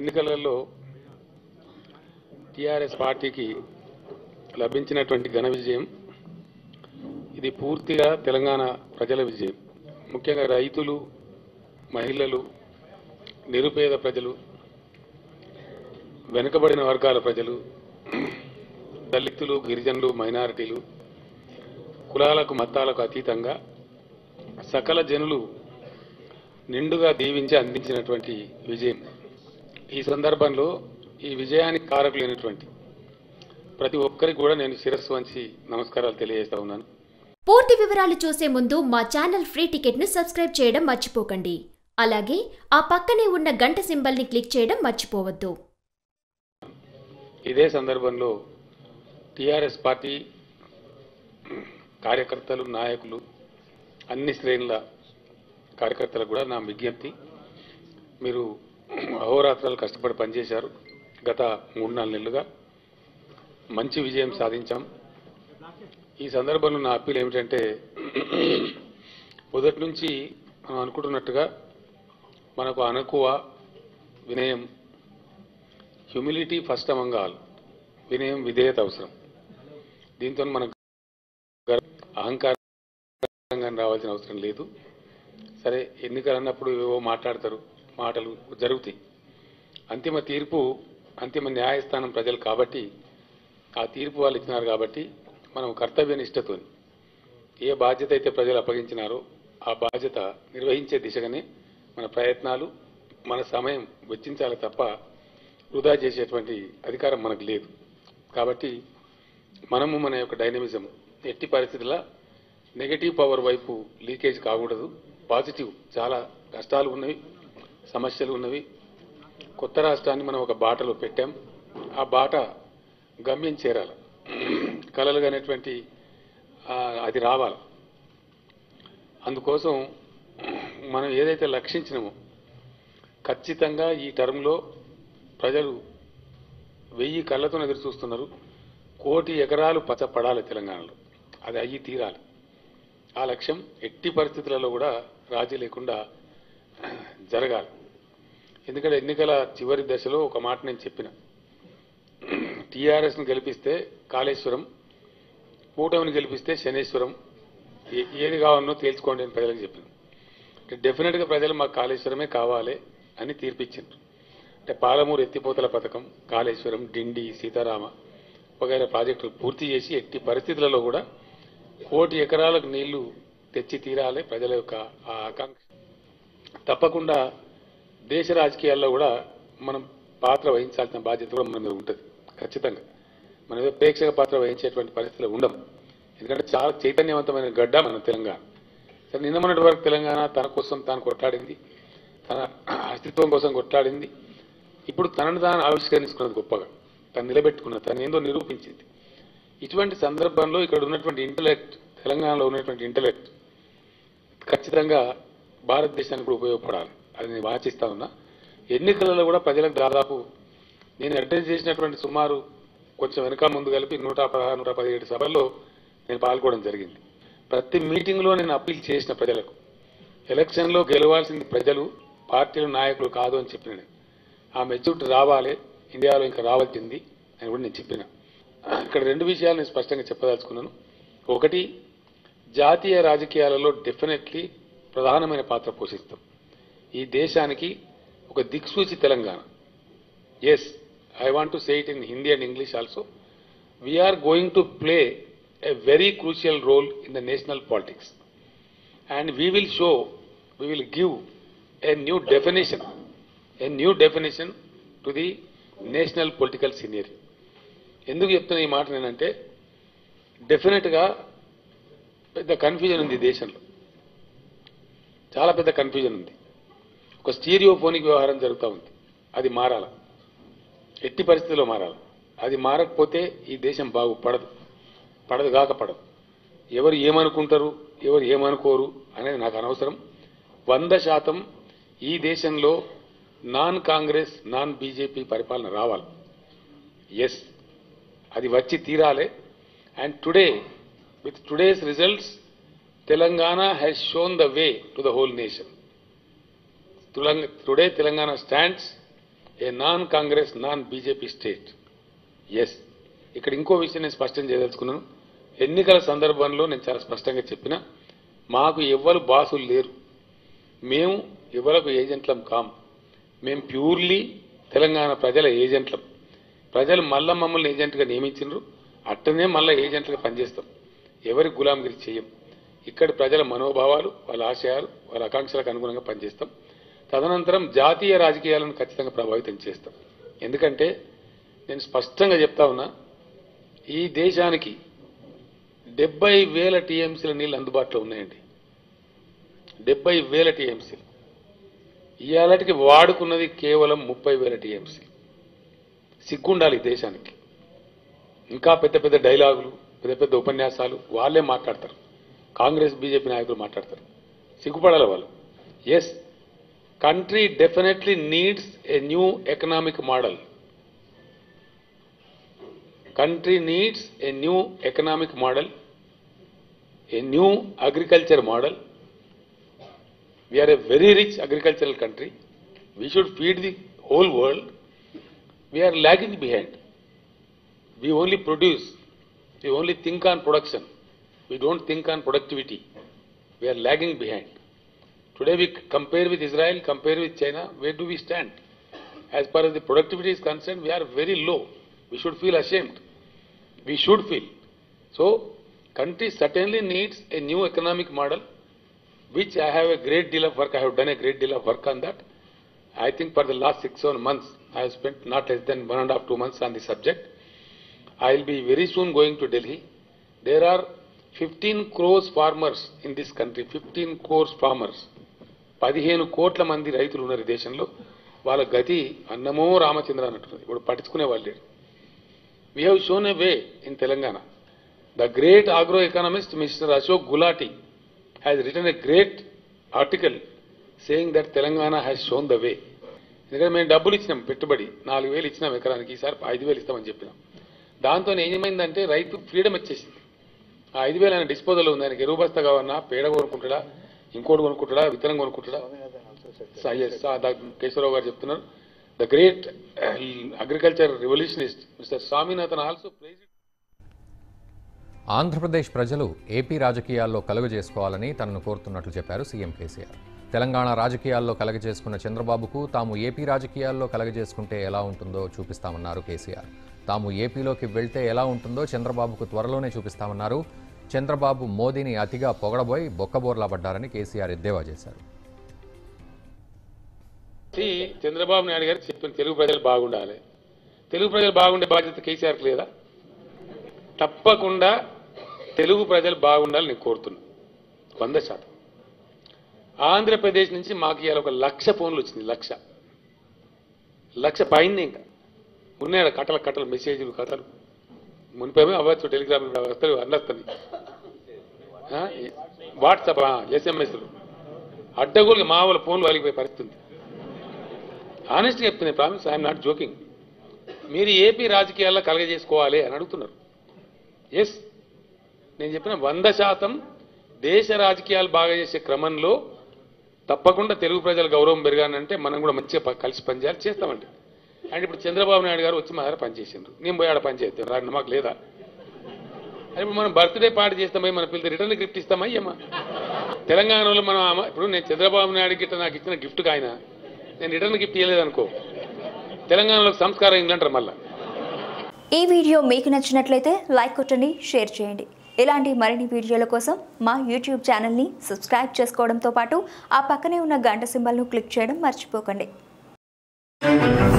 ఎన్నికలలో టీఆర్ఎస్ పార్టీకి లభించినటువంటి ఘన విజయం ఇది పూర్తిగా తెలంగాణ ప్రజల విజయం ముఖ్యంగా రైతులు మహిళలు నిరుపేద ప్రజలు వెనుకబడిన వర్గాల ప్రజలు దళితులు గిరిజనులు మైనారిటీలు కులాలకు మతాలకు అతీతంగా సకల జనులు నిండుగా దీవించి అందించినటువంటి విజయం ఈ సందర్భంలో ఈ విజయానికి కారకులైనటువంటి ప్రతి ఒక్కరికి కూడా నేను శిరస్సు వంచి నమస్కారాలు తెలియజేస్తా ఉన్నాను పూర్తి వివరాలు చూసే ముందు మా ఛానల్ ఫ్రీ టికెట్ను సబ్స్క్రైబ్ చేయడం మర్చిపోకండి అలాగే ఆ పక్కనే ఉన్న గంట సింబల్ని క్లిక్ చేయడం మర్చిపోవద్దు ఇదే సందర్భంలో టీఆర్ఎస్ పార్టీ కార్యకర్తలు నాయకులు అన్ని శ్రేణుల కార్యకర్తలకు కూడా నా విజ్ఞప్తి మీరు అహోరాత్రాలు కష్టపడి పనిచేశారు గత మూడు నాలుగు నెలలుగా మంచి విజయం సాధించాం ఈ సందర్భంలో నా అప్పీల్ ఏమిటంటే మొదటి నుంచి మనం అనుకుంటున్నట్టుగా మనకు అనకువ వినయం హ్యూమిలిటీ ఫస్ట్ అమంగ్ ఆల్ వినయం విధేయత అవసరం దీంతో మనకు గర్వ- అహంకారంగా రావాల్సిన అవసరం లేదు సరే ఎన్నికలు అన్నప్పుడు ఏవో మాట్లాడతారు మాటలు జరుగుతాయి అంతిమ తీర్పు అంతిమ న్యాయస్థానం ప్రజలు కాబట్టి ఆ తీర్పు వాళ్ళు ఇచ్చినారు కాబట్టి మనం కర్తవ్య నిష్ఠతో ఏ బాధ్యత అయితే ప్రజలు అప్పగించినారో ఆ బాధ్యత నిర్వహించే దిశగానే మన ప్రయత్నాలు మన సమయం వెచ్చించాలి తప్ప వృధా చేసేటువంటి అధికారం మనకు లేదు కాబట్టి మనము మన యొక్క డైనమిజం ఎట్టి పరిస్థితుల్లో నెగటివ్ పవర్ వైపు లీకేజ్ కాకూడదు పాజిటివ్ చాలా కష్టాలు ఉన్నవి సమస్యలు ఉన్నవి కొత్త రాష్ట్రాన్ని మనం ఒక బాటలో పెట్టాం ఆ బాట గమ్యం చేరాలి కలలు అనేటువంటి అది రావాలి అందుకోసం మనం ఏదైతే లక్షించినామో ఖచ్చితంగా ఈ టర్మ్లో ప్రజలు వెయ్యి కళ్ళతో ఎదురు చూస్తున్నారు కోటి ఎకరాలు పచ్చపడాలి తెలంగాణలో అది అయ్యి తీరాలి ఆ లక్ష్యం ఎట్టి పరిస్థితులలో కూడా రాజీ లేకుండా జరగాలి ఎందుకంటే ఎన్నికల చివరి దశలో ఒక మాట నేను చెప్పిన టీఆర్ఎస్ను గెలిపిస్తే కాళేశ్వరం కూటమిని గెలిపిస్తే శనేశ్వరం ఏ- ఏది కావాలనో తేల్చుకోండి అని ప్రజలకు చెప్పిన అంటే డెఫినెట్గా ప్రజలు మాకు కాళేశ్వరమే కావాలి అని తీర్పిచ్చిండ్రు అంటే పాలమూరు ఎత్తిపోతల పథకం కాళేశ్వరం డిండి సీతారామ వగైరా ప్రాజెక్టులు పూర్తి చేసి ఎట్టి పరిస్థితులలో కూడా కోటి ఎకరాలకు నీళ్లు తెచ్చి తీరాలి ప్రజల యొక్క ఆ ఆకాంక్ష తప్పకుండా దేశ రాజకీయాల్లో కూడా మనం పాత్ర వహించాల్సిన బాధ్యత కూడా మన మీద ఉంటుంది ఖచ్చితంగా మన మీద ప్రేక్షక పాత్ర వహించేటువంటి పరిస్థితులు ఉండం ఎందుకంటే చాలా చైతన్యవంతమైన గడ్డ మన తెలంగాణ సరే నిన్న మొన్నటి వరకు తెలంగాణ తన కోసం తాను కొట్లాడింది తన అస్తిత్వం కోసం కొట్లాడింది ఇప్పుడు తనను తాను ఆవిష్కరించుకున్నది గొప్పగా తను నిలబెట్టుకున్నది తను ఏందో నిరూపించింది ఇటువంటి సందర్భంలో ఇక్కడ ఉన్నటువంటి ఇంటలెక్ట్ తెలంగాణలో ఉన్నటువంటి ఇంటలెక్ట్ ఖచ్చితంగా భారతదేశానికి కూడా ఉపయోగపడాలి అది నేను వాచిస్తా ఉన్నా ఎన్నికలలో కూడా ప్రజలకు దాదాపు నేను అడ్రస్ చేసినటువంటి సుమారు కొంచెం వెనక ముందు కలిపి నూట పదహారు నూట పదిహేడు సభల్లో నేను పాల్గొనడం జరిగింది ప్రతి మీటింగ్లో నేను అప్పీల్ చేసిన ప్రజలకు ఎలక్షన్లో గెలవాల్సింది ప్రజలు పార్టీలు నాయకులు కాదు అని చెప్పిన నేను. ఆ మెచ్యూరిటీ రావాలి ఇండియాలో ఇంకా రావాల్సింది అని కూడా నేను చెప్పిన ఇక్కడ రెండు విషయాలు నేను స్పష్టంగా చెప్పదలుచుకున్నాను ఒకటి జాతీయ రాజకీయాలలో డెఫినెట్లీ ప్రధానమైన పాత్ర పోషిస్తాం ఈ దేశానికి ఒక దిక్సూచి Telangana yes I want to say it in Hindi and English also we are going to play a very crucial role in the national politics and we will show, we will give a new definition, a new definition to the national political scenario. ఎందుకు చెప్తున్నా ఈ మాట నేనంటే డెఫినెట్గా పెద్ద confusion ఉంది ఈ దేశంలో చాలా పెద్ద కన్ఫ్యూజన్ ఉంది ఒక స్టీరియోఫోనిక్ వ్యవహారం జరుగుతూ ఉంది అది మారాల ఎట్టి పరిస్థితుల్లో మారాలి అది మారకపోతే ఈ దేశం బాగుపడదు పడదు కాక పడదు ఎవరు ఏమనుకుంటారు ఎవరు ఏమనుకోరు అనేది నాకు అనవసరం వంద శాతం ఈ దేశంలో నాన్ కాంగ్రెస్ నాన్ బీజేపీ పరిపాలన రావాలి ఎస్ అది వచ్చి తీరాలి and today with today's results Telangana has shown the way to the whole nation today Telangana stands a non Congress non BJP state yes ఇక్కడ ఇంకో విషయం నేను స్పష్టం చేయదలుచుకున్నాను ఎన్నికల సందర్భంలో నేను చాలా స్పష్టంగా చెప్పిన మాకు ఎవ్వరు బాసులు లేరు మేము ఎవరకు ఏజెంట్లం కాం మేము ప్యూర్లీ తెలంగాణ ప్రజల ఏజెంట్లం ప్రజలు మళ్ళా మమ్మల్ని ఏజెంట్గా నియమించినారు అట్టనే మళ్ళా ఏజెంట్లుగా పనిచేస్తాం ఎవరి గులాంగిరి చేయం ఇక్కడ ప్రజల మనోభావాలు వాళ్ళ ఆశయాలు వాళ్ళ ఆకాంక్షలకు అనుగుణంగా పనిచేస్తాం తదనంతరం జాతీయ రాజకీయాలను ఖచ్చితంగా ప్రభావితం చేస్తాం ఎందుకంటే నేను స్పష్టంగా చెప్తా ఉన్నా ఈ దేశానికి డెబ్బై వేల టీఎంసీల నీళ్ళు అందుబాటులో ఉన్నాయండి డెబ్బై వేల టీఎంసీలు ఇవాళకి వాడుకున్నది కేవలం ముప్పై వేల టీఎంసీ సిగ్గుండాలి ఈ దేశానికి ఇంకా పెద్ద పెద్ద డైలాగులు పెద్ద పెద్ద ఉపన్యాసాలు వాళ్ళే మాట్లాడతారు కాంగ్రెస్ బీజేపీ నాయకులు మాట్లాడతారు సిగ్గుపడాలి వాళ్ళు yes country definitely needs a new economic model country needs a new economic model, a new agriculture model. We are a very rich agricultural country. We should feed the whole world. We are lagging behind. We only produce. We only think on production. We don't think on productivity. We are lagging behind. Today we compare with Israel, compare with China, where do we stand? As far as the productivity is concerned, we are very low. We should feel ashamed. We should feel. So, country certainly needs a new economic model, which I have a great deal of work. I have done a great deal of work on that. I think for the last six, seven months, I have spent not less than one and a half, two months on the subject. I will be very soon going to Delhi. There are 15 crores farmers in this country, 15 crores farmers. పదిహేను కోట్ల మంది రైతులు ఉన్నారు ఈ దేశంలో వాళ్ళ గతి అన్నమో రామచంద్ర అన్నట్టున్నది ఇప్పుడు పట్టించుకునే వాళ్ళు లేరు we have shown a way in Telangana. The great agroeconomist Mr. Ashok Gulati has written a great article saying that Telangana has shown the way. ఎందుకంటే మేము డబ్బులు ఇచ్చినాం పెట్టుబడి నాలుగు వేలు ఇచ్చినాం ఎకరానికి ఈసారి ఐదు వేలు ఇస్తామని చెప్పినాం దాంతో ఏమైందంటే రైతు ఫ్రీడమ్ వచ్చేసింది ఆ ఐదు వేలు ఆయన డిస్పోజల్ ఉంది ఆయనకి ఎరువు బస్తా కావన్నా పేడ కొనుక్కుంటాడా ఇంకోటి కొనుక్కుంటాడా విత్తనం కొనుక్కుంటాడా స- yes, ఆ దా- కేశవరావు గారు చెప్తున్నారు the great agriculture revolutionist mister Swaminathan also praise Andhra Pradesh ప్రజలు ఏపీ రాజకీయాల్లో కలుగజేసుకోవాలని తనను కోరుతున్నట్లు చెప్పారు సీఎం కేసీఆర్ తెలంగాణ రాజకీయాల్లో కలగజేసుకున్న చంద్రబాబుకు తాము ఏపీ రాజకీయాల్లో కలగజేసుకుంటే ఎలా ఉంటుందో చూపిస్తామన్నారు కేసీఆర్ తాము ఏపీలోకి వెళ్తే ఎలా ఉంటుందో చంద్రబాబుకు త్వరలోనే చూపిస్తామన్నారు చంద్రబాబు మోదీని అతిగా పొగడబోయి బొక్కబోర్లా పడ్డారని కేసీఆర్ ఎద్దేవా చేశారు శ్రీ చంద్రబాబు నాయుడు గారు చెప్పిన తెలుగు ప్రజలు బాగుండాలి తెలుగు ప్రజలు బాగుండే బాధ్యత కేసీఆర్కి లేదా తప్పకుండా తెలుగు ప్రజలు బాగుండాలని నేను కోరుతున్నా వంద శాతం ఆంధ్రప్రదేశ్ నుంచి మాకు ఇవాళ ఒక లక్ష ఫోన్లు వచ్చింది లక్ష లక్ష పైన ఇంకా ఉన్నాయి కట్టల కట్టల మెసేజ్లు కథలు మునిపేమో అవ్వచ్చు టెలిగ్రామ్ వస్తాయి అన్నస్తుంది వాట్సాప్ ఎస్ఎంఎస్లు అడ్డగోలుగా మా వాళ్ళ ఫోన్లు వాలిపోయే పరిస్థితి ఉంది ఆనెస్ట్ చెప్తున్నా ప్రామిస్ ఐఎమ్ నాట్ జోకింగ్ మీరు ఏపీ రాజకీయాల్లో కలగజేసుకోవాలి అని అడుగుతున్నారు ఎస్ నేను చెప్పిన వంద శాతం దేశ రాజకీయాలు బాగా చేసే క్రమంలో తప్పకుండా తెలుగు ప్రజల గౌరవం పెరగాలంటే మనం కూడా మంచిగా ప- కలిసి పనిచేయాలి చేస్తామండి అండ్ ఇప్పుడు చంద్రబాబు నాయుడు గారు వచ్చి మా దగ్గర పనిచేసిండ్రు నేను పోయి ఆడ పనిచేస్తాను రాండి మాకు లేదా అని ఇప్పుడు మనం బర్త్డే పార్టీ చేస్తామై మన పిల్లలు రిటర్న్ గిఫ్ట్ ఇస్తామా అయ్యమ్మా తెలంగాణలో మనం అమ్మ- ఇప్పుడు నేను చంద్రబాబు నాయుడు గిట్ట నాకు ఇచ్చిన గిఫ్ట్ ఆయన నేను రిటర్న్ గిఫ్ట్ ఇవ్వలేదు అనుకో తెలంగాణలో సంస్కారం ఏంటంటారు మళ్ళా ఈ వీడియో మీకు నచ్చినట్లయితే లైక్ కొట్టండి షేర్ చేయండి ఇలాంటి మరిన్ని వీడియోల కోసం మా యూట్యూబ్ ఛానల్ని సబ్స్క్రైబ్ చేసుకోవడంతో పాటు ఆ పక్కనే ఉన్న గంట సింబల్ను క్లిక్ చేయడం మర్చిపోకండి